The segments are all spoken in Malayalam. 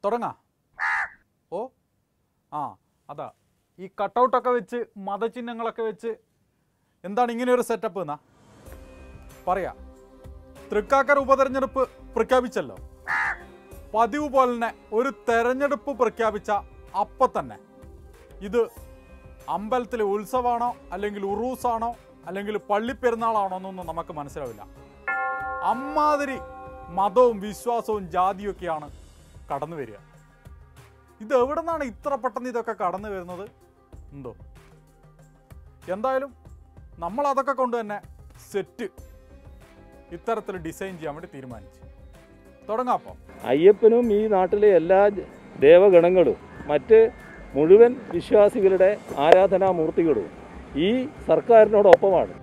തുടങ്ങാം ഓ ആ അതാ ഈ കട്ടൗട്ടൊക്കെ വെച്ച് മതചിഹ്നങ്ങളൊക്കെ വെച്ച് എന്താണ് ഇങ്ങനെ ഒരു സെറ്റപ്പ് എന്നാ പറയാ തൃക്കാക്കര ഉപതെരഞ്ഞെടുപ്പ് പ്രഖ്യാപിച്ചല്ലോ പതിവ് പോലെ തന്നെ ഒരു തെരഞ്ഞെടുപ്പ് പ്രഖ്യാപിച്ച അപ്പം തന്നെ ഇത് അമ്പലത്തിലെ ഉത്സവമാണോ അല്ലെങ്കിൽ ഉറൂസാണോ അല്ലെങ്കിൽ പള്ളിപ്പെരുന്നാളാണോ എന്നൊന്നും നമുക്ക് മനസ്സിലാവില്ല അമ്മാതിരി മതവും വിശ്വാസവും ജാതിയൊക്കെയാണ് കടന്നു വരിക ഇത് എവിടെ നിന്നാണ് ഇത്ര പെട്ടെന്ന് ഇതൊക്കെ കടന്നു വരുന്നത് എന്തോ എന്തായാലും നമ്മൾ അതൊക്കെ കൊണ്ട് തന്നെ സെറ്റ് ഇത്തരത്തിൽ ഡിസൈൻ ചെയ്യാൻ വേണ്ടി തീരുമാനിച്ചു തുടങ്ങാം അപ്പം അയ്യപ്പനും ഈ നാട്ടിലെ എല്ലാ ദേവഗണങ്ങളും മറ്റ് മുഴുവൻ വിശ്വാസികളുടെ ആരാധനാമൂർത്തികളും ഈ സർക്കാരിനോടൊപ്പമാണ്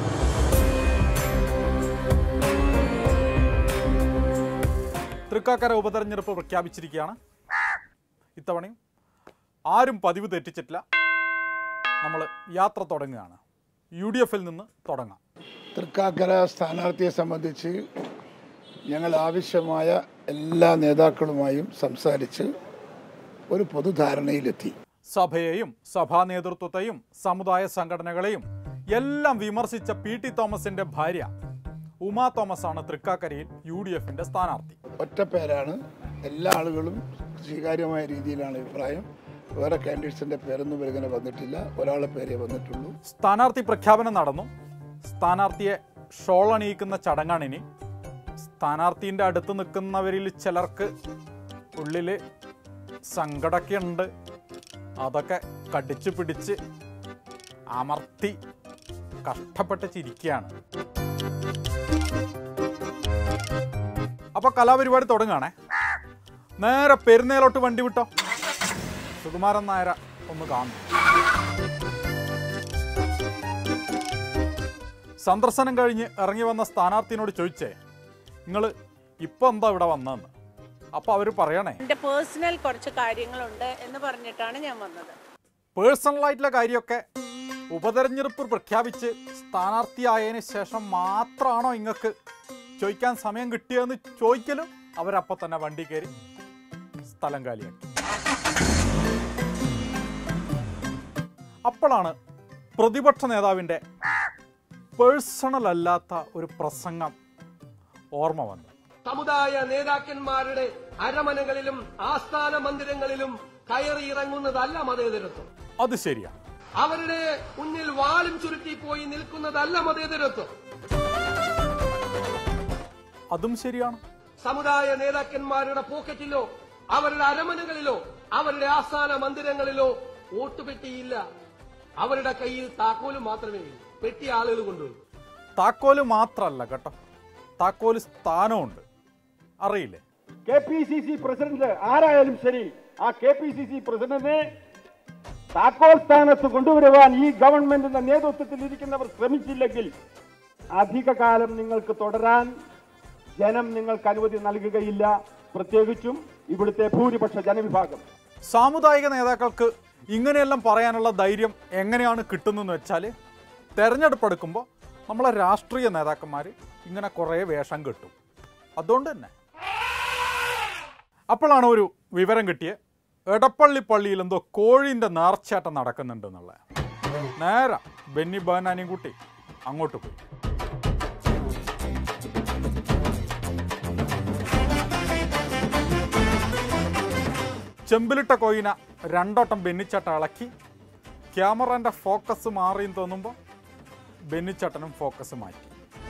തൃക്കാക്കര ഉപതെരഞ്ഞെടുപ്പ് പ്രഖ്യാപിച്ചിരിക്കുകയാണ് ഇത്തവണയും ആരും പതിവ് തെറ്റിച്ചിട്ടില്ല നമ്മൾ യാത്ര തുടങ്ങുകയാണ് യു ഡി എഫിൽ നിന്ന് തുടങ്ങാം തൃക്കാക്കര സ്ഥാനാർത്ഥിയെ സംബന്ധിച്ച് ഞങ്ങൾ ആവശ്യമായ എല്ലാ നേതാക്കളുമായും സംസാരിച്ച് ഒരു പൊതുധാരണയിലെത്തി സഭയെയും സഭാ നേതൃത്വത്തെയും സമുദായ സംഘടനകളെയും എല്ലാം വിമർശിച്ച പി ടി തോമസിന്റെ ഭാര്യ ഉമാ തോമസ് ആണ് തൃക്കാക്കരയിൽ യു ഡി എഫിന്റെ സ്ഥാനാർത്ഥി ഒറ്റ പേരാണ് എല്ലാ ആളുകളും സ്വീകാര്യമായ രീതിയിലാണ് അഭിപ്രായം വേറെ കാൻഡിഡേറ്റ്സിൻ്റെ പേരൊന്നും ഇങ്ങനെ വന്നിട്ടില്ല ഒരാളെ പേരേ വന്നിട്ടുള്ളൂ സ്ഥാനാർത്ഥി പ്രഖ്യാപനം നടന്നു സ്ഥാനാർത്ഥിയെ ഷോൾ അണിയിക്കുന്ന ചടങ്ങാണിനി സ്ഥാനാർത്ഥിൻ്റെ അടുത്ത് നിൽക്കുന്നവരിൽ ചിലർക്ക് ഉള്ളിൽ സങ്കടമൊക്കെ ഉണ്ട് അതൊക്കെ കടിച്ചു പിടിച്ച് അമർത്തി കഷ്ടപ്പെട്ട് ചിരിക്കുകയാണ് അപ്പൊ കലാപരിപാടി തുടങ്ങുകയാണേ നേരെ പെരുന്നേലോട്ട് വണ്ടി വിട്ടോ സുകുമാരൻ നായര ഒന്ന് കാണും സന്ദർശനം കഴിഞ്ഞ് ഇറങ്ങി വന്ന സ്ഥാനാർത്ഥിനോട് ചോദിച്ചേ നിങ്ങൾ ഇപ്പം എന്താ ഇവിടെ വന്നതെന്ന് അപ്പോൾ അവർ പറയണേ എൻ്റെ പേഴ്സണൽ കുറച്ച് കാര്യങ്ങളുണ്ട് എന്ന് പറഞ്ഞിട്ടാണ് ഞാൻ വന്നത് പേഴ്സണലായിട്ടുള്ള കാര്യമൊക്കെ ഉപതെരഞ്ഞെടുപ്പ് പ്രഖ്യാപിച്ച് സ്ഥാനാർത്ഥിയായതിനു ശേഷം മാത്രമാണോ ഇങ്ങക്ക് ചോദിക്കാൻ സമയം കിട്ടിയതെന്ന് ചോദിക്കലും അവരപ്പോൾ തന്നെ വണ്ടി കയറി സ്ഥലം കാലിയാക്കി അപ്പോഴാണ് പ്രതിപക്ഷ നേതാവിൻ്റെ പേഴ്സണൽ അല്ലാത്ത ഒരു പ്രസംഗം ഓർമ്മ വന്നത് സമുദായ നേതാക്കന്മാരുടെ അരമനകളിലും ആസ്ഥാന മന്ദിരങ്ങളിലും കയറി ഇറങ്ങുന്നതല്ല മതേതരത്വം അത് ശരിയാണ് അവരുടെ മുന്നിൽ വാളും ചുരുട്ടി പോയി നിൽക്കുന്നതല്ല മതേതരത്വം അതും ശരിയാണ് സമുദായ നേതാക്കന്മാരുടെ പോക്കറ്റിലോ അവരുടെ അരമനകളിലോ അവരുടെ ആസ്ഥാന മന്ദിരങ്ങളിലോ വോട്ടുപെട്ടിയില്ല അവരുടെ കയ്യിൽ താക്കോല് മാത്രമേ ഉള്ളൂ പെട്ടി ആളുകൾ കൊണ്ടുപോയി താക്കോല് മാത്രമല്ല കേട്ടോ താക്കോല് സ്ഥാനമുണ്ട് അറിയില്ലേ K P C C president ആരായാലും ശരി ആ കെ പി സി സി പ്രസിഡന്റിനെ താക്കോൽ സ്ഥാനത്ത് കൊണ്ടുവരുവാൻ ഈ ഗവൺമെന്റിന്റെ നേതൃത്വത്തിൽ ഇരിക്കുന്നവർ ശ്രമിച്ചില്ലെങ്കിൽ അധികകാലം നിങ്ങൾക്ക് തുടരാൻ ജനം നിങ്ങൾക്ക് അനുമതി നൽകുകയില്ല പ്രത്യേകിച്ചും ഇവിടുത്തെ ഭൂരിപക്ഷ ജനവിഭാഗം സാമുദായിക നേതാക്കൾക്ക് ഇങ്ങനെയെല്ലാം പറയാനുള്ള ധൈര്യം എങ്ങനെയാണ് കിട്ടുന്നതെന്ന് വെച്ചാൽ തെരഞ്ഞെടുപ്പ് എടുക്കുമ്പോൾ നമ്മളെ രാഷ്ട്രീയ നേതാക്കന്മാർ ഇങ്ങനെ കുറേ വേഷം കിട്ടും അതുകൊണ്ട് തന്നെ അപ്പോഴാണ് ഒരു വിവരം കിട്ടിയത് എടപ്പള്ളി പള്ളിയിൽ എന്തോ കോഴീൻ്റെ നേർച്ചയാട്ടം നടക്കുന്നുണ്ട് എന്നുള്ളത് നേരെ ബെന്നി ബഹനാനിയും കൂട്ടി അങ്ങോട്ട് പോയി ചെമ്പിലിട്ട കോയിന രണ്ടോട്ടം ബെന്നിച്ചട്ട ഇളക്കി ക്യാമറൻ്റെ ഫോക്കസ് മാറിയെന്ന് തോന്നുമ്പോൾ ബെന്നിച്ചട്ടനും ഫോക്കസ് മാറ്റി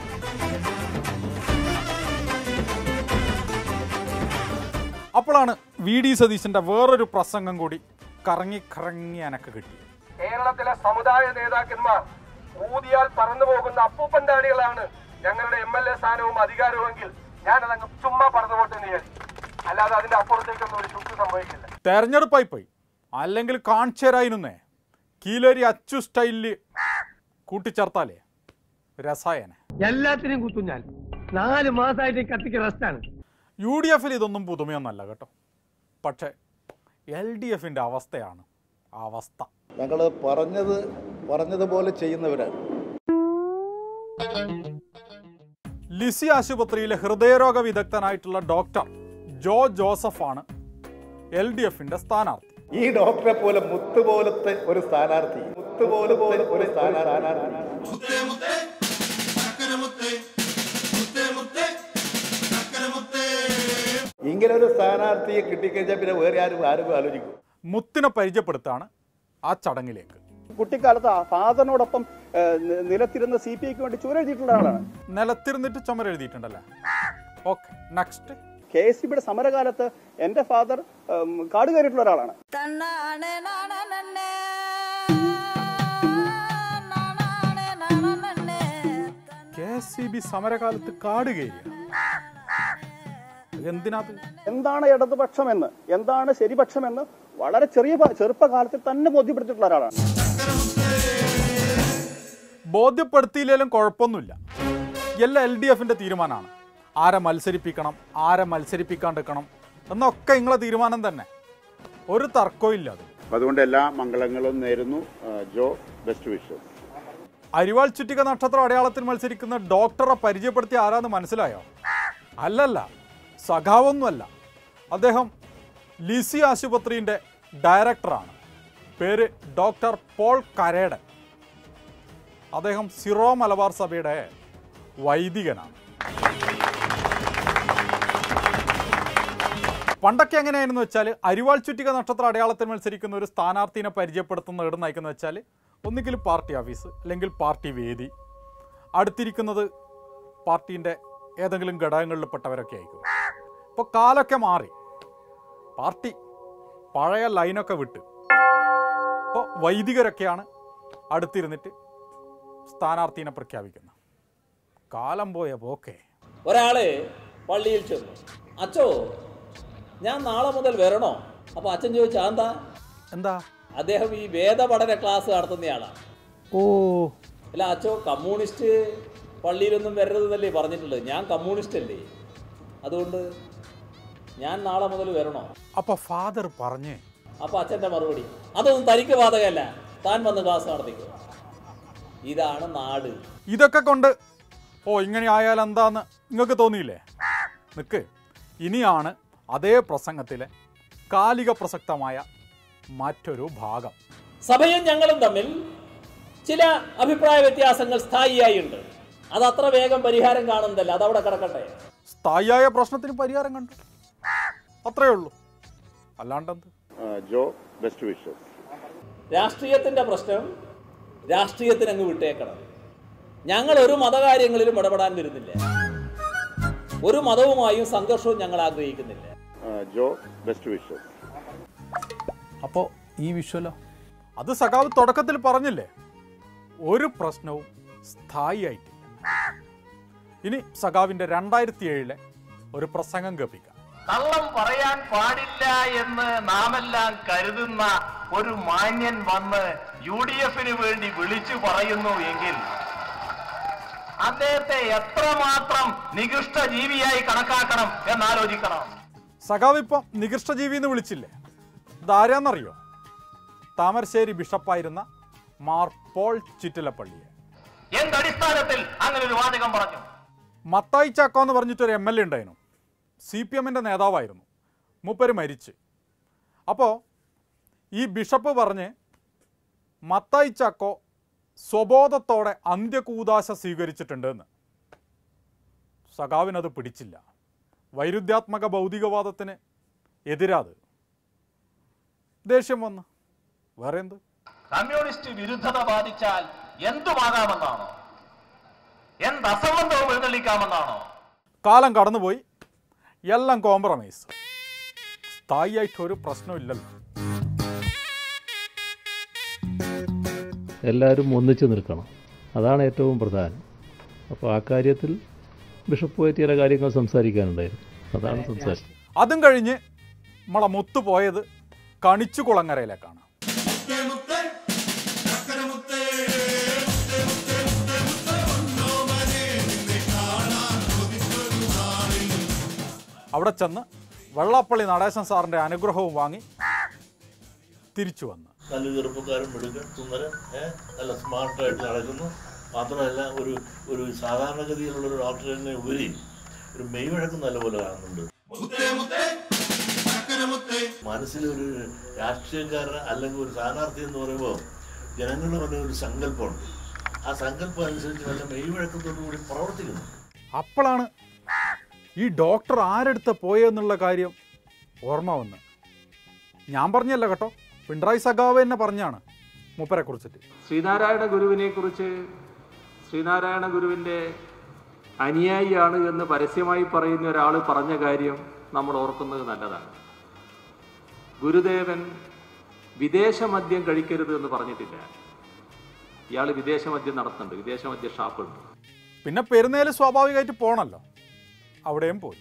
അപ്പോഴാണ് വി ഡി സതീശൻ്റെ വേറൊരു പ്രസംഗം കൂടി കറങ്ങി കറങ്ങി എനക്ക് കിട്ടി കേരളത്തിലെ സമുദായ നേതാക്കന്മാർ ഊതിയാൽ പറന്നു പോകുന്ന അപ്പൂപ്പൻ താടികളാണ് ഞങ്ങളുടെ എം എൽ എ സ്ഥാനവും അധികാരവുമെങ്കിൽ ഞാനതങ്ങ് ചുമ്മാ പറന്നു പോട്ടെ എന്ന് വിചാരിക്കും അല്ലാതെ അതിന്റെ അപ്പുറത്തേക്കൊന്നും ഒരു ചുക്ക് സംഭവിക്കില്ല തെരഞ്ഞെടുപ്പായി പോയി അല്ലെങ്കിൽ കാണിച്ചേരായിരുന്നേ കീലേരി അച്ചു സ്റ്റൈലില് കൂട്ടിച്ചേർത്താലേ രസായനെ എല്ലാത്തിനെയും കുത്തും ഞാൻ നാല് മാസമായിട്ട് ഈ കത്തിക്ക് റെസ്റ്റാണ് യു ഡി എഫിൽ ഇതൊന്നും പുതുമയൊന്നല്ല കേട്ടോ പക്ഷേ എൽ ഡി എഫിൻ്റെ അവസ്ഥയാണ് അവസ്ഥ ഞങ്ങൾ പറഞ്ഞത് പറഞ്ഞതുപോലെ ചെയ്യുന്നവരാണ് ലിസി ആശുപത്രിയിലെ ഹൃദയരോഗ വിദഗ്ധനായിട്ടുള്ള ഡോക്ടർ ജോ ജോസഫാണ് എൽ ഡി എഫിന്റെ സ്ഥാനാർത്ഥി ഈ ഡോക്ടറെ പോലെ മുത്ത് പോലത്തെ ഒരു സ്ഥാനാർത്ഥി മുത്ത് പോലത്തെ ഒരു സ്ഥാനാർത്ഥി ഇങ്ങനെ ഒരു സ്ഥാനാർത്ഥിയെ കിട്ടിക്കഴിഞ്ഞാൽ പിന്നെ വേറെ ആരും ആരും ആലോചിക്കും മുത്തിനെ പരിചയപ്പെടുത്താണ് ആ ചടങ്ങിലേക്ക് കുട്ടിക്കാലത്ത് ആ ഫാദറിനോടൊപ്പം ഏഹ്, നി- നിലത്തിരുന്ന് സി പി ഐക്ക് വേണ്ടി ചുവരെഴുതിയിട്ടുള്ള ആളാണ് നിലത്തിരുന്നിട്ട് ചുമരെഴുതിയിട്ടുണ്ടല്ലേ okay next K S C ബിയുടെ സമരകാലത്ത് എന്റെ ഫാദർ ഉം, കാട് കയറിയിട്ടുള്ള ഒരാളാണ് കെ എസ് സി ബി സമരകാലത്ത് കാട് കയറിയ എന്തിനാത് എന്താണ് ഇടതുപക്ഷമെന്ന് എന്താണ് ശരിപക്ഷമെന്ന് വളരെ ചെറിയ പ- ചെറുപ്പകാലത്തിൽ തന്നെ ബോധ്യപ്പെടുത്തിയിട്ടുള്ള ഒരാളാണ് ബോധ്യപ്പെടുത്തിയില്ലെങ്കിലും കുഴപ്പമൊന്നുമില്ല എല്ലാം എൽ ഡി എഫിന്റെ തീരുമാനമാണ് ആരെ മത്സരിപ്പിക്കണം ആരെ മത്സരിപ്പിക്കാണ്ടിരിക്കണം എന്നൊക്കെ നിങ്ങളെ തീരുമാനം തന്നെ ഒരു തർക്കവും ഇല്ല അത് അതുകൊണ്ട് എല്ലാ മംഗളങ്ങളും നേരുന്നു ആ, ജോ ബെസ്റ്റ് വിഷസ് അരിവാൾ ചുറ്റിക നക്ഷത്ര അടയാളത്തിൽ മത്സരിക്കുന്ന ഡോക്ടറെ പരിചയപ്പെടുത്തി ആരാന്ന് മനസ്സിലായോ അല്ലല്ല സഖാവൊന്നുമല്ല അദ്ദേഹം ലിസി ആശുപത്രിൻ്റെ ഡയറക്ടറാണ് പേര് ഡോക്ടർ പോൾ കരേടൻ അദ്ദേഹം സിറോ മലബാർ സഭയുടെ വൈദികനാണ് പണ്ടൊക്കെ എങ്ങനെയായിരുന്നു വെച്ചാൽ അരിവാൾ ചുറ്റിക നക്ഷത്ര അടയാളത്തിൽ മത്സരിക്കുന്ന ഒരു സ്ഥാനാർത്ഥിനെ പരിചയപ്പെടുത്തുന്ന ഇടം നയിക്കുന്ന വെച്ചാൽ ഒന്നുകിൽ പാർട്ടി ഓഫീസ് അല്ലെങ്കിൽ പാർട്ടി വേദി അടുത്തിരിക്കുന്നത് പാർട്ടീൻ്റെ ഏതെങ്കിലും ഘടകങ്ങളിൽപ്പെട്ടവരൊക്കെ ആയിരിക്കും ഇപ്പോൾ കാലൊക്കെ മാറി പാർട്ടി പഴയ ലൈനൊക്കെ വിട്ട് ഇപ്പോൾ വൈദികരൊക്കെയാണ് അടുത്തിരുന്നിട്ട് സ്ഥാനാർത്ഥീനെ പ്രഖ്യാപിക്കുന്നത് കാലം പോയ പോക്കേ ഒരാള് പള്ളിയിൽ ചെന്നു അച്ചോ ഞാൻ നാളെ മുതൽ വരണോ അപ്പൊ അച്ഛൻ ചോദിച്ചാ എന്താ എന്താ അദ്ദേഹം ഈ വേദപഠന ക്ലാസ് നടത്തുന്നയാളാണ് ഓ അല്ല അച്ചോ കമ്മ്യൂണിസ്റ്റ് പള്ളിയിലൊന്നും വരരുതെന്നല്ലേ പറഞ്ഞിട്ടുള്ളത് ഞാൻ കമ്മ്യൂണിസ്റ്റ് അല്ലേ അതുകൊണ്ട് ഞാൻ നാളെ മുതൽ വരണോ അപ്പൊ ഫാദർ പറഞ്ഞേ അപ്പൊ അച്ഛൻ്റെ മറുപടി അതൊന്നും തനിക്ക് ബാധകമല്ല താൻ വന്ന് ക്ലാസ് നടത്തിക്കോ ഇതാണ് നാട് ഇതൊക്കെ കൊണ്ട് ഓ ഇങ്ങനെ ആയാൽ എന്താന്ന് നിങ്ങൾക്ക് തോന്നിയില്ലേ നിക്ക് ഇനിയാണ് അതേ പ്രസംഗത്തിലെ കാലിക പ്രസക്തമായ മറ്റൊരു ഭാഗം സഭയും ഞങ്ങളും തമ്മിൽ ചില അഭിപ്രായ വ്യത്യാസങ്ങൾ സ്ഥായിയായുണ്ട് അത് അത്ര വേഗം പരിഹാരം കാണുന്നതല്ല അതവിടെ കിടക്കട്ടെ സ്ഥായിയായ പ്രശ്നത്തിന് പരിഹാരം കണ്ടു അത്രയേ ഉള്ളൂ അല്ലാണ്ടെന്ത് ആ, ജോ ബെസ്റ്റ് വിഷസ് രാഷ്ട്രീയത്തിന്റെ പ്രശ്നം രാഷ്ട്രീയത്തിന് അങ്ങ് വിട്ടേക്കണം ഞങ്ങൾ ഒരു മതകാര്യങ്ങളിലും ഇടപെടാൻ വരുന്നില്ല ഒരു മതവുമായും സംഘർഷവും ഞങ്ങൾ ആഗ്രഹിക്കുന്നില്ല ആ, ജോ ബെസ്റ്റ് വിഷസ് അപ്പോൾ ഈ വിഷ്വലോ അത് സഖാവ് തുടക്കത്തിൽ പറഞ്ഞില്ലേ ഒരു പ്രശ്നവും സ്ഥായിയായിട്ടില്ല ഇനി സഖാവിൻ്റെ രണ്ടായിരത്തി ഏഴിലെ ഒരു പ്രസംഗം കേൾപ്പിക്കാം കള്ളം പറയാൻ പാടില്ല എന്ന് നാമെല്ലാം കരുതുന്ന ഒരു മാന്യൻ വന്ന് യു ഡി എഫിന് വേണ്ടി വിളിച്ചു പറയുന്നു എങ്കിൽ അദ്ദേഹത്തെ എത്രമാത്രം നികൃഷ്ട ജീവിയായി കണക്കാക്കണം എന്നാലോചിക്കണം സഖാവ് ഇപ്പം നികൃഷ്ടജീവി എന്ന് വിളിച്ചില്ലേ ഇതാരാന്നറിയോ താമരശ്ശേരി ബിഷപ്പായിരുന്ന മാർ പോൾ ചിറ്റിലപ്പള്ളിയെ എന്തടിസ്ഥാനത്തിൽ അങ്ങനെ ഒരു വാചകം പറഞ്ഞു മത്തായി ചാക്കോ എന്ന് പറഞ്ഞിട്ടൊരു എം എൽ എ ഉണ്ടായിരുന്നു സി പി എമ്മിൻ്റെ നേതാവായിരുന്നു മൂപ്പര് മരിച്ച് അപ്പോൾ ഈ ബിഷപ്പ് പറഞ്ഞ് മത്തായി ചാക്കോ സ്വബോധത്തോടെ അന്ത്യകൂദാശ സ്വീകരിച്ചിട്ടുണ്ട് എന്ന് സഖാവിനത് പിടിച്ചില്ല വൈരുദ്ധ്യാത്മക ഭൗതികവാദത്തിന് എതിരാത് ദേഷ്യം വന്ന് വേറെ എന്ത് കമ്മ്യൂണിസ്റ്റ് വിരുദ്ധത ബാധിച്ചാൽ എന്തുമാകാമെന്നാണോ എന്ത് അസംബന്ധവും എഴുന്നള്ളിക്കാമെന്നാണോ കാലം കടന്നുപോയി എല്ലാം കോംപ്രമൈസ് സ്ഥായിയായിട്ട് ഒരു പ്രശ്നമില്ലല്ലോ എല്ലാവരും ഒന്നിച്ചു നിൽക്കണം അതാണ് ഏറ്റവും പ്രധാനം അപ്പോൾ ആ കാര്യത്തിൽ ബിഷപ്പുമായിട്ട് ചില കാര്യങ്ങൾ സംസാരിക്കാനുണ്ടായിരുന്നു അതാണ് സംസാരിച്ചത് അതും കഴിഞ്ഞ് നമ്മളെ മുത്തു പോയത് കണിച്ചു കുളങ്ങരയിലേക്കാണ് അവിടെ ചെന്ന് വെള്ളാപ്പള്ളി നടേശൻ സാറിന്റെ അനുഗ്രഹവും വാങ്ങി തിരിച്ചു വന്ന് നല്ല ചെറുപ്പക്കാരൻ മിടുക്കൻ സുന്ദരൻ ഏഹ് നല്ല സ്മാർട്ടായിട്ട് നടക്കുന്നു മാത്രമല്ല ഒരു ഒരു സാധാരണഗതിയിലുള്ള ഒരു ഡോക്ടറിനെ ഉപരി ഒരു മെയ് വഴക്കം നല്ലപോലെ കാണുന്നുണ്ട് മനസ്സിലൊരു രാഷ്ട്രീയക്കാരൻ അല്ലെങ്കിൽ ഒരു സ്ഥാനാർത്ഥി എന്ന് പറയുമ്പോൾ ജനങ്ങളുടെ പറഞ്ഞ ഒരു സങ്കല്പമുണ്ട് ആ സങ്കല്പം അനുസരിച്ച് നല്ല മെയ്വഴക്കത്തോടു കൂടി പ്രവർത്തിക്കുന്നു അപ്പോഴാണ് ഈ ഡോക്ടർ ആരെടുത്ത പോയെന്നുള്ള കാര്യം ഓർമ്മ വന്ന് ഞാൻ പറഞ്ഞല്ല കേട്ടോ പിണറായി സഖാവ് എന്നെ പറഞ്ഞാണ് മൂപ്പരെ കുറിച്ചിട്ട് ശ്രീനാരായണ ഗുരുവിനെ കുറിച്ച് ശ്രീനാരായണ ഗുരുവിൻ്റെ അനുയായിയാണ് എന്ന് പരസ്യമായി പറയുന്ന ഒരാൾ പറഞ്ഞ കാര്യം നമ്മൾ ഓർക്കുന്നത് നല്ലതാണ് ഗുരുദേവൻ വിദേശ മദ്യം കഴിക്കരുത് എന്ന് പറഞ്ഞിട്ടില്ല ഇയാൾ വിദേശ മദ്യം നടത്തുന്നുണ്ട് വിദേശ മദ്യ ഷാപ്പുണ്ട് പിന്നെ പെരുന്നേല് സ്വാഭാവികമായിട്ട് പോണല്ലോ അവിടെയും പോയി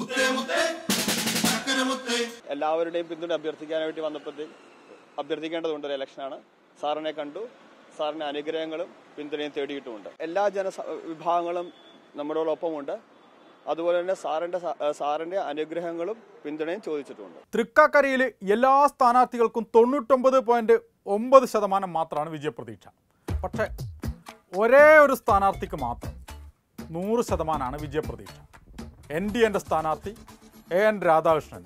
എല്ലാവരുടെയും പിന്തുണ അഭ്യർത്ഥിക്കാൻ വേണ്ടി വന്നപ്പോഴത്തേക്ക് അഭ്യർത്ഥിക്കേണ്ടതുണ്ട് ഒരു ഇലക്ഷനാണ് സാറിനെ കണ്ടു സാറിന്റെ അനുഗ്രഹങ്ങളും പിന്തുണയും തേടിയിട്ടുമുണ്ട് എല്ലാ ജന വിഭാഗങ്ങളും നമ്മളോടൊപ്പമുണ്ട് അതുപോലെ തന്നെ സാറിന്റെ സ- സാറിന്റെ അനുഗ്രഹങ്ങളും പിന്തുണയും ചോദിച്ചിട്ടുമുണ്ട് തൃക്കാക്കരയിൽ എല്ലാ സ്ഥാനാർത്ഥികൾക്കും തൊണ്ണൂറ്റൊമ്പത് പോയിന്റ് ഒമ്പത് ശതമാനം മാത്രമാണ് വിജയപ്രതീക്ഷ പക്ഷേ ഒരേ ഒരു സ്ഥാനാർത്ഥിക്ക് മാത്രം നൂറ് ശതമാനമാണ് വിജയപ്രതീക്ഷ എൻ ഡി എൻ്റെ സ്ഥാനാർത്ഥി എ എൻ രാധാകൃഷ്ണൻ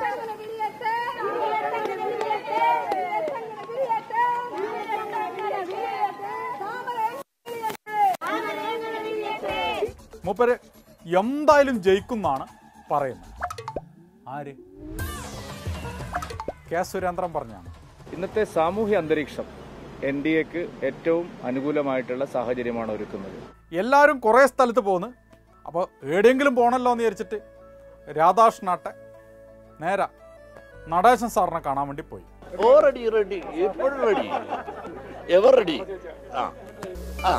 മൂപ്പര് എന്തായാലും ജയിക്കുന്നാണ് പറയുന്നത് ആര് കെ സുരേന്ദ്രൻ പറഞ്ഞാണ് ഇന്നത്തെ സാമൂഹ്യ അന്തരീക്ഷം എൻ ഡി എക്ക് ഏറ്റവും അനുകൂലമായിട്ടുള്ള സാഹചര്യമാണ് ഒരുക്കുന്നത് എല്ലാവരും കുറേ സ്ഥലത്ത് പോന്ന് അപ്പോൾ എവിടെയെങ്കിലും പോകണല്ലോ എന്ന് വിചാരിച്ചിട്ട് രാധാകൃഷ്ണാട്ടെ നേരെ നടേശൻ സാറിനെ കാണാൻ വേണ്ടി പോയി ഓ റെഡി റെഡി എപ്പോഴും റെഡി എവർ റെഡി ആ ആ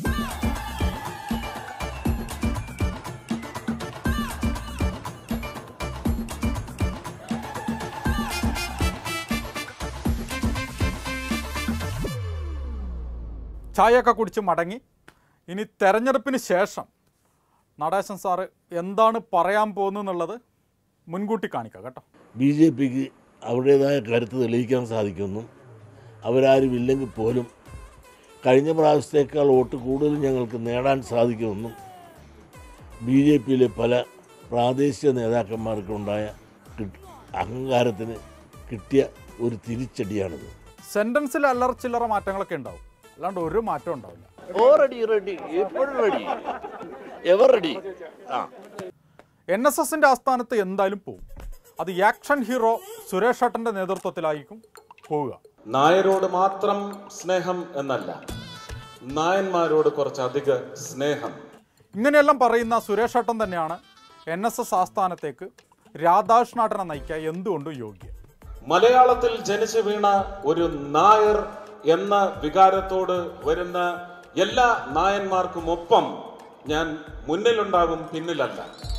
ചായയൊക്കെ കുടിച്ച് മടങ്ങി ഇനി തെരഞ്ഞെടുപ്പിന് ശേഷം നടേശൻ സാറ് എന്താണ് പറയാൻ പോകുന്നതെന്നുള്ളത് മുൻകൂട്ടി കാണിക്കാം കേട്ടോ ബി ജെ പിക്ക് അവരുടേതായ കരുത്ത് തെളിയിക്കാൻ സാധിക്കുമെന്നും അവരാരും ഇല്ലെങ്കിൽ പോലും കഴിഞ്ഞ പ്രാവശ്യത്തേക്കാൾ വോട്ട് കൂടുതൽ ഞങ്ങൾക്ക് നേടാൻ സാധിക്കുമെന്നും ബി ജെ പിയിലെ പല പ്രാദേശിക നേതാക്കന്മാർക്കുണ്ടായ കിട്ട് അഹങ്കാരത്തിന് കിട്ടിയ ഒരു തിരിച്ചടിയാണിത് സെൻറ്റൻസിൽ അല്ലറ ചില്ലറ മാറ്റങ്ങളൊക്കെ ഉണ്ടാവും അല്ലാണ്ട് ഒരു മാറ്റം ഉണ്ടാവില്ല ഓ റെഡി റെഡി എപ്പോഴും റെഡി എവർ റെഡി ആ എൻ എസ് എസിൻ്റെ ആസ്ഥാനത്ത് എന്തായാലും പോകും അത് ആക്ഷൻ ഹീറോ സുരേഷ് ഏട്ടൻ്റെ നേതൃത്വത്തിലായിരിക്കും പോവുക നായരോട് മാത്രം സ്നേഹം എന്നല്ല നായന്മാരോട് കുറച്ചധിക സ്നേഹം ഇങ്ങനെയെല്ലാം പറയുന്ന സുരേഷ് ഏട്ടൻ തന്നെയാണ് എൻ എസ് എസ് ആസ്ഥാനത്തേക്ക് രാധാകൃഷ്ണാട്ടനെ നയിക്കാൻ എന്തുകൊണ്ടും യോഗ്യം മലയാളത്തിൽ ജനിച്ചു വീണ ഒരു നായർ എന്ന വികാരത്തോട് വരുന്ന എല്ലാ നായന്മാർക്കും ഒപ്പം ഞാൻ മുന്നിലുണ്ടാകും പിന്നിലല്ല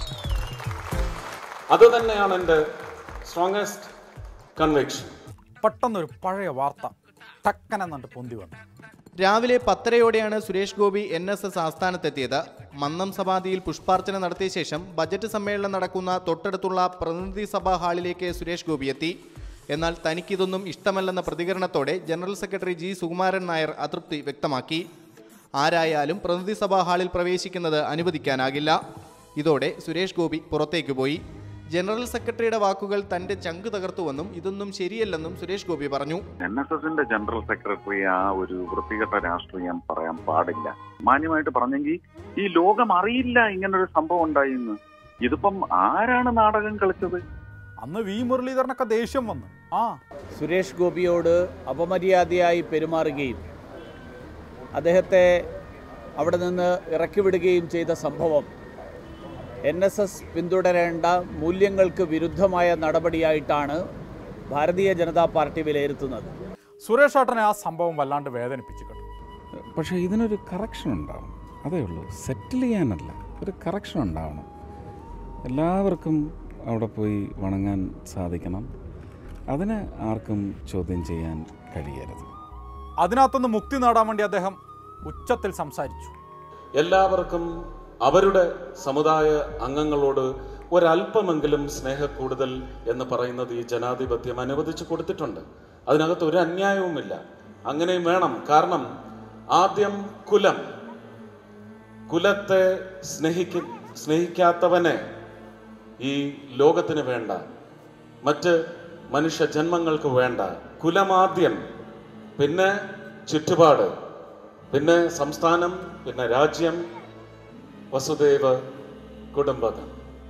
അത് തന്നെയാണ് എൻ്റെ സ്ട്രോങ്ങസ്റ്റ് കൺവിക്ഷൻ പെട്ടെന്നൊരു പഴയ വാർത്ത ടക്കനെന്നിട്ട് പൊന്തി വന്നു രാവിലെ പത്തരയോടെയാണ് Suresh Gopi N S S ആസ്ഥാനത്തെത്തിയത് മന്നം സമാധിയിൽ പുഷ്പാർച്ചന നടത്തിയ ശേഷം ബജറ്റ് സമ്മേളനം നടക്കുന്ന തൊട്ടടുത്തുള്ള പ്രതിനിധി സഭാ ഹാളിലേക്ക് സുരേഷ് ഗോപി എത്തി എന്നാൽ തനിക്കിതൊന്നും ഇഷ്ടമല്ലെന്ന പ്രതികരണത്തോടെ general secretary G Sukumaran Nair അതൃപ്തി വ്യക്തമാക്കി ആരായാലും പ്രതിനിധി സഭാ ഹാളിൽ പ്രവേശിക്കുന്നത് അനുവദിക്കാനാകില്ല ഇതോടെ സുരേഷ് ഗോപി പുറത്തേക്ക് പോയി ജനറൽ സെക്രട്ടറിയുടെ വാക്കുകൾ തന്റെ ചങ്ക് തകർത്തുവെന്നും ഇതൊന്നും ശരിയല്ലെന്നും സുരേഷ് ഗോപി പറഞ്ഞു എൻ എസ് എസിന്റെ ജനറൽ സെക്രട്ടറി ആ ഒരു വൃത്തികെട്ട രാഷ്ട്രീയം പറയാൻ പാടില്ല മാന്യമായിട്ട് പറഞ്ഞെങ്കിൽ ഈ ലോകം അറിയില്ല ഇങ്ങനൊരു സംഭവം ഉണ്ടായിന്ന് ഇതിപ്പം ആരാണ് നാടകം കളിച്ചത് അന്ന് വി മുരളീധരനൊക്കെ ദേഷ്യം വന്നു ആ സുരേഷ് ഗോപിയോട് അപമര്യാദയായി പെരുമാറുകയും അദ്ദേഹത്തെ അവിടെ നിന്ന് ഇറക്കിവിടുകയും ചെയ്ത സംഭവം എൻ എസ് എസ് പിന്തുടരേണ്ട മൂല്യങ്ങൾക്ക് വിരുദ്ധമായ നടപടിയായിട്ടാണ് ഭാരതീയ ജനതാ പാർട്ടി വിലയിരുത്തുന്നത് സുരേഷ് ഏട്ടനെ ആ സംഭവം വല്ലാണ്ട് വേദനിപ്പിച്ചു കേട്ടോ പക്ഷേ ഇതിനൊരു കറക്ഷൻ ഉണ്ടാവണം അതേ ഉള്ളൂ സെറ്റിൽ ചെയ്യാനല്ല ഒരു കറക്ഷൻ ഉണ്ടാവണം എല്ലാവർക്കും അവിടെ പോയി വണങ്ങാൻ സാധിക്കണം അതിന് ആർക്കും ചോദ്യം ചെയ്യാൻ കഴിയരുത് അതിനകത്തുനിന്ന് മുക്തി നേടാൻ വേണ്ടി അദ്ദേഹം ഉച്ചത്തിൽ സംസാരിച്ചു എല്ലാവർക്കും അവരുടെ സമുദായ അംഗങ്ങളോട് ഒരല്പമെങ്കിലും സ്നേഹക്കൂടുതൽ എന്ന് പറയുന്നത് ഈ ജനാധിപത്യം അനുവദിച്ചു കൊടുത്തിട്ടുണ്ട് അതിനകത്ത് ഒരു അന്യായവുമില്ല അങ്ങനെയും വേണം കാരണം ആദ്യം കുലം കുലത്തെ സ്നേഹിക്ക സ്നേഹിക്കാത്തവനെ ഈ ലോകത്തിന് വേണ്ട മറ്റ് മനുഷ്യ ജന്മങ്ങൾക്ക് വേണ്ട കുലമാദ്യം പിന്നെ ചുറ്റുപാട് പിന്നെ സംസ്ഥാനം പിന്നെ രാജ്യം വസുദേവ കുടുംബകം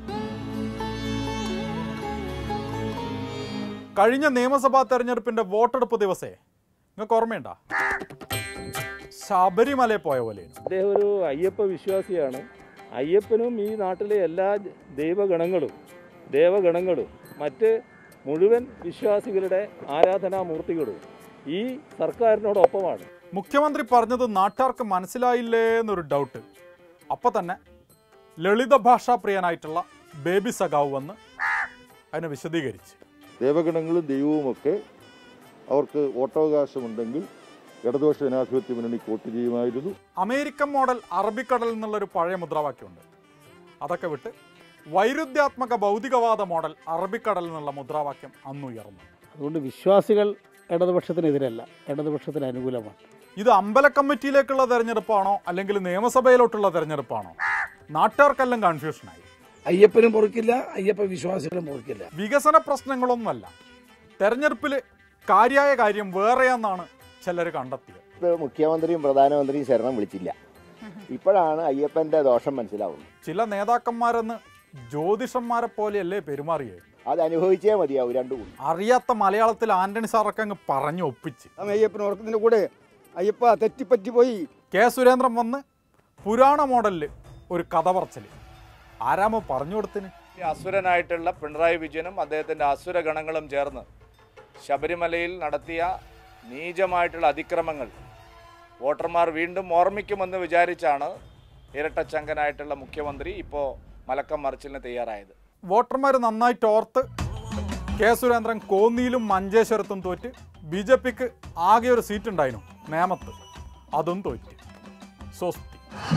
കഴിഞ്ഞ നിയമസഭാ തെരഞ്ഞെടുപ്പിന്റെ വോട്ടെടുപ്പ് ദിവസേ നിങ്ങൾക്ക് ഓർമ്മയുണ്ടോ ശബരിമലയിൽ പോയ പോലെ അദ്ദേഹം ഒരു അയ്യപ്പ വിശ്വാസിയാണ് അയ്യപ്പനും ഈ നാട്ടിലെ എല്ലാ ദൈവഗണങ്ങളും ദേവഗണങ്ങളും മറ്റ് മുഴുവൻ വിശ്വാസികളുടെ ആരാധനാമൂർത്തികളും ഈ സർക്കാരിനോടൊപ്പമാണ് മുഖ്യമന്ത്രി പറഞ്ഞത് നാട്ടുകാർക്ക് മനസ്സിലായില്ലേ എന്നൊരു ഡൗട്ട് അപ്പോൾ തന്നെ ലളിത ഭാഷാ പ്രിയനായിട്ടുള്ള ബേബി സഖാവ് വന്ന് അതിനെ വിശദീകരിച്ച് ദേവഗണങ്ങളും ദൈവവുമൊക്കെ അവർക്ക് വോട്ടവകാശമുണ്ടെങ്കിൽ ഇടതുപക്ഷ ജനാധിപത്യ മുന്നണി വോട്ട് ചെയ്യുമായിരുന്നു അമേരിക്കൻ മോഡൽ അറബിക്കടൽ എന്നുള്ളൊരു പഴയ മുദ്രാവാക്യമുണ്ട് അതൊക്കെ വിട്ട് വൈരുദ്ധ്യാത്മക ഭൗതികവാദ മോഡൽ അറബിക്കടൽ എന്നുള്ള മുദ്രാവാക്യം അന്നുയർന്നു അതുകൊണ്ട് വിശ്വാസികൾ ഇടതുപക്ഷത്തിനെതിരല്ല ഇടതുപക്ഷത്തിന് അനുകൂലമാണ് ഇത് അമ്പല കമ്മിറ്റിയിലേക്കുള്ള തെരഞ്ഞെടുപ്പാണോ അല്ലെങ്കിൽ നിയമസഭയിലോട്ടുള്ള തെരഞ്ഞെടുപ്പാണോ നാട്ടുകാർക്കെല്ലാം കൺഫ്യൂഷനായി അയ്യപ്പനും പൊറുക്കില്ല അയ്യപ്പ വിശ്വാസികളും പൊറുക്കില്ല വികസന പ്രശ്നങ്ങളൊന്നുമല്ല തെരഞ്ഞെടുപ്പിൽ കാര്യായ കാര്യം വേറെയാന്നാണ് ചിലർ കണ്ടെത്തിയത് ഇത് മുഖ്യമന്ത്രിയും പ്രധാനമന്ത്രിയും ശരണം വിളിച്ചില്ല ഇപ്പോഴാണ് അയ്യപ്പന്റെ ദോഷം മനസ്സിലാവുന്നത് ചില നേതാക്കന്മാരെന്ന് ജ്യോതിഷന്മാരെ പോലെയല്ലേ പെരുമാറിയത് അത് അനുഭവിച്ചേ മതിയാവും രണ്ടു കൂടി അറിയാത്ത മലയാളത്തിൽ ആന്റണി സാറൊക്കെ അങ്ങ് പറഞ്ഞു ഒപ്പിച്ച് അയ്യപ്പൻ ഉറക്കത്തിന്റെ കൂടെ അയ്യപ്പ തെറ്റിപ്പറ്റി പോയി കെ സുരേന്ദ്രൻ വന്ന് പുരാണ മോഡലിൽ ഒരു കഥ പറച്ചല് ആരാമോ പറഞ്ഞു കൊടുത്തിന് ഈ അസുരനായിട്ടുള്ള പിണറായി വിജയനും അദ്ദേഹത്തിൻ്റെ അസുര ഗണങ്ങളും ചേർന്ന് ശബരിമലയിൽ നടത്തിയ നീചമായിട്ടുള്ള അതിക്രമങ്ങൾ വോട്ടർമാർ വീണ്ടും ഓർമ്മിക്കുമെന്ന് വിചാരിച്ചാണ് ഇരട്ടച്ചങ്കനായിട്ടുള്ള മുഖ്യമന്ത്രി ഇപ്പോൾ മലക്കം മറിച്ചിലിന് തയ്യാറായത് വോട്ടർമാർ നന്നായിട്ട് ഓർത്ത് കെ സുരേന്ദ്രൻ കോന്നിയിലും മഞ്ചേശ്വരത്തും തോറ്റ് ബി ജെ പിക്ക് ആകെ ഒരു സീറ്റ് ഉണ്ടായിരുന്നു നേമത്ത് അതും തോറ്റ് സ്വസ്തി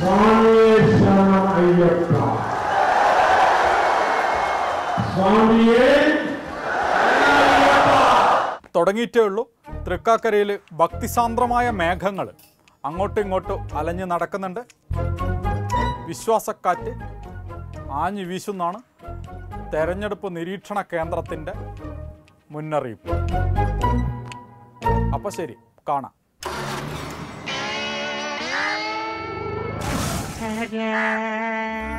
തുടങ്ങിയിട്ടേ ഉള്ളൂ തൃക്കാക്കരയിൽ ഭക്തിസാന്ദ്രമായ മേഘങ്ങൾ അങ്ങോട്ടും ഇങ്ങോട്ടും അലഞ്ഞ് നടക്കുന്നുണ്ട് വിശ്വാസക്കാറ്റ് ആഞ്ഞു വീശുന്നാണ് തെരഞ്ഞെടുപ്പ് നിരീക്ഷണ കേന്ദ്രത്തിൻ്റെ മുന്നറിയിപ്പ് അപ്പോൾ ശരി കാണാം Yeah.